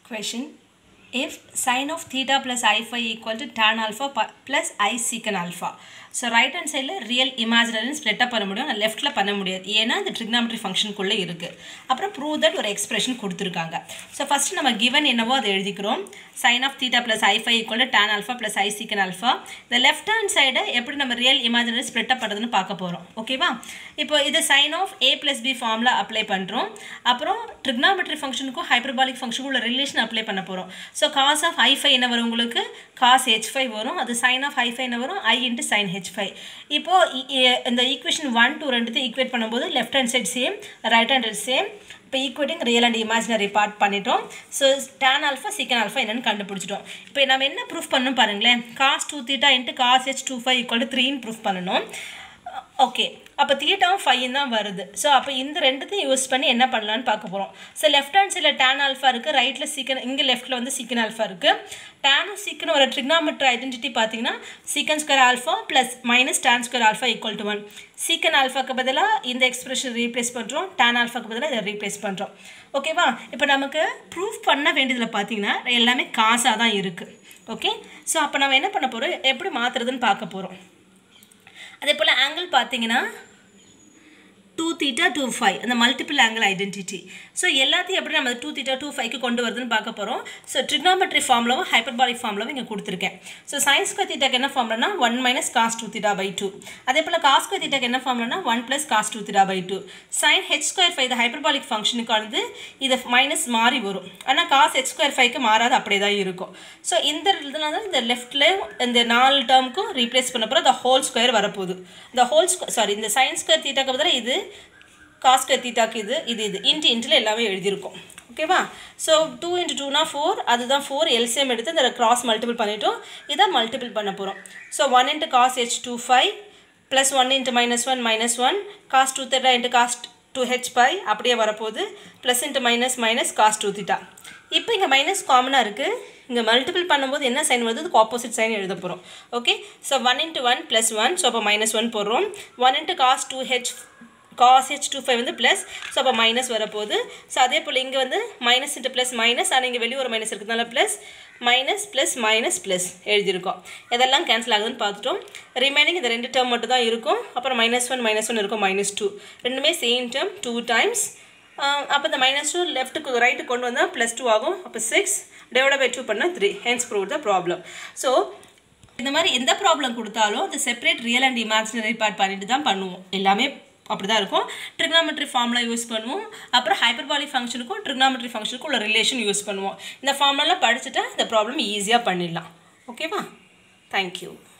Question if sine of theta plus i phi equal to tan alpha pu- plus i secant alpha so right hand சைடில் real இமேஜினரின்னு ஸ்ப்ளிட்டாக பண்ண முடியும் ஆனால் லெஃப்ட்டில் பண்ண முடியாது ஏன்னா இந்த ட்ரிக்னாமெட்ரி ஃபங்க்ஷனுக்குள்ளே இருக்குது அப்புறம் ப்ரூவ் தட் ஒரு எக்ஸ்பிரஷன் கொடுத்துருக்காங்க ஸோ ஃபஸ்ட்டு நம்ம கிவன் என்னவோ அதை எழுதிக்கிறோம் sine of theta plus i phi equal tan alpha plus i secant alpha இந்த லெஃப்ட் ஹேண்ட் சைடை எப்படி நம்ம ரியல் இமேஜினரி ஸ்ப்ளிட்டாக பண்ணுறதுன்னு பார்க்க போகிறோம் ஓகேவா இப்போ இது sine of A plus B ஃபார்மில் அப்ளை பண்ணுறோம் அப்புறம் ட்ரிக்னாமெட்ரி ஃபங்க்ஷனுக்கும் ஹைப்பர்பாலிக் ஃபங்க்ஷனுக்கும் உள்ள ரிலேஷன் அப்ளை பண்ண போகிறோம் so cos of i phi என்ன வரும் உங்களுக்கு காஸ் ஹெச் ஃபை வரும் அது சைன் ஆஃப் ஐ ஃபை என்ன வரும் i into sine h phi இப்போது இந்த ஈக்குவேஷன் ஒன் டூ ரெண்டுத்தையும் ஈக்குவேட் பண்ணும்போது left hand side same right hand side same இப்போ equating real and imaginary part பண்ணிட்டோம் so tan alpha secant alpha என்னன்னு கண்டுபிடிச்சிட்டோம் இப்போ நம்ம என்ன ப்ரூஃப் பண்ணணும் பாருங்களேன் cos two theta into cos h two five equal to த்ரீன்னு ப்ரூஃப் பண்ணணும் ஓகே அப்போ தீட்டாவும் ஃபைவ் தான் வருது ஸோ அப்போ இந்த ரெண்டுத்தையும் யூஸ் பண்ணி என்ன பண்ணலான்னு பார்க்க போகிறோம் ஸோ லெஃப்ட் ஹேண்ட் சைடில் டேன் ஆல்ஃபா இருக்குது ரைட்டில் சீக்கன் இங்கே லெஃப்ட்டில் வந்து சீக்கன் ஆல்ஃபா இருக்குது டேனும் சீக்கன் ஒரு ட்ரிக்னாமெட்ரி ஐடென்டிட்டி பார்த்தீங்கன்னா secant square alpha plus minus tan square alpha equal to one secant ஆல்ஃபாக்கு பதிலாக இந்த எக்ஸ்பிரஷன் ரீப்ளேஸ் பண்ணுறோம் டேன் ஆல்ஃபாக்கு பதிலாக இதை ரீப்ளேஸ் பண்ணுறோம் ஓகேவா இப்போ நமக்கு ப்ரூஃப் பண்ண வேண்டியதில் பார்த்தீங்கன்னா எல்லாமே காசாக தான் இருக்குது ஓகே ஸோ அப்போ நம்ம என்ன பண்ண போகிறோம் எப்படி மாற்றுறதுன்னு பார்க்க போகிறோம் அதே போல் ஆங்கிள் பார்த்தீங்கன்னா டூ தீட்டா டூ ஃபைவ் அந்த மல்டிபிள் ஆங்கிள் ஐடென்டிட்டி ஸோ எல்லாத்தையும் எப்படி நம்ம டூ தீட்டா டூ ஃபைவ்க்கு கொண்டு வருதுன்னு பார்க்க போகிறோம் ஸோ ட்ரிக்னாமெட்ரி ஃபார்ம்லவும் ஹைப்பர்பாலிக் ஃபார்ம்லவும் இங்கே கொடுத்துருக்கேன் ஸோ சயின்ஸ் ஸ்கொயர் தீட்டாக்கு என்ன ஃபார்ம்லனா one minus cos two theta by two அதே போல் காஸ் ஸ்கொயர் தீட்டாக்கு என்ன ஃபார்ம்லனா one plus cos two theta by two sine h square five இது ஹைப்பர்பாலிக் ஃபங்க்ஷனுக்கு வந்து இது மைனஸ் மாறி வரும் ஆனால் காஸ் ஹெச் ஸ்கொயர் ஃபைவ்க்கு மாறாது அப்படியே தான் இருக்கும் ஸோ இந்த இதில் தான் இந்த லெஃப்ட்டில் இந்த நாலு டேர்முக்கும் ரீப்ளேஸ் பண்ண போகிறோம் இந்த ஹோல் ஸ்கொயர் வரப்போகுது இந்த ஹோல் ஸ்கொயர் சாரி இந்த சயின்ஸ் ஸ்கொயர் தீட்டாக்கு பதிலாக இது காஸ்கர் தீட்டாக்கு இது இது இது இன்ட்டு இன்ட்டில் எல்லாமே எழுதியிருக்கோம் ஓகேவா ஸோ டூ இன்ட்டு டூனா ஃபோர் அதுதான் ஃபோர் எல்சிஎம் எடுத்து இந்த கிராஸ் மல்டிபிள் பண்ணிட்டோம் இதை மல்டிபிள் பண்ண போகிறோம் so one into cos h two five plus one into minus one minus one cos two theta into cos two h by அப்படியே வரப்போகுது plus into minus minus cos two theta இப்போ இங்கே minus காமனாக இருக்குது இங்கே multiple பண்ணும்போது என்ன sign வருது அதுக்கு ஆப்போசிட் சைன் எழுத போகிறோம் okay so one into one plus one so அப்போ மைனஸ் ஒன் போடுறோம் one into cos two h cos h two five வந்து ப்ளஸ் ஸோ அப்போ மைனஸ் வரப்போகுது ஸோ அதே போல் இங்கே வந்து மைனஸ் இன்ட்டு ப்ளஸ் மைனஸ் ஆனால் இங்கே வெளியே ஒரு மைனஸ் இருக்கிறதுனால plus minus plus minus plus எழுதியிருக்கோம் இதெல்லாம் கேன்சல் ஆகுதுன்னு பார்த்துட்டோம் ரிமைனிங் இந்த ரெண்டு டேர்ம் மட்டும் தான் இருக்கும் அப்புறம் மைனஸ் ஒன் மைனஸ் ஒன் இருக்கும் மைனஸ் டூ ரெண்டுமே சேம் டேர்ம் டூ டைம்ஸ் அப்போ இந்த மைனஸ் டூ லெஃப்ட்டுக்கு ரைட்டுக்கு கொண்டு வந்தால் ப்ளஸ் டூ ஆகும் அப்போ சிக்ஸ் டிவைட் பை டூ பண்ணால் three hence prove the problem so இந்த மாதிரி எந்த ப்ராப்ளம் கொடுத்தாலும் அது separate real and imaginary part பண்ணிட்டு தான் பண்ணுவோம் எல்லாமே அப்படி தான் இருக்கும் ட்ரிக்னாமெட்ரி ஃபார்ம்லாம் யூஸ் பண்ணுவோம் அப்புறம் ஹைப்பர்பாலிக் ஃபங்க்ஷனுக்கும் ட்ரிக்னாமெட்ரி ஃபங்க்ஷனுக்கும் உள்ள ரிலேஷன் யூஸ் பண்ணுவோம் இந்த ஃபார்ம்லாம் படிச்சுட்டா இந்த ப்ராப்ளம் ஈஸியாக பண்ணிடலாம் ஓகேவா தேங்க்யூ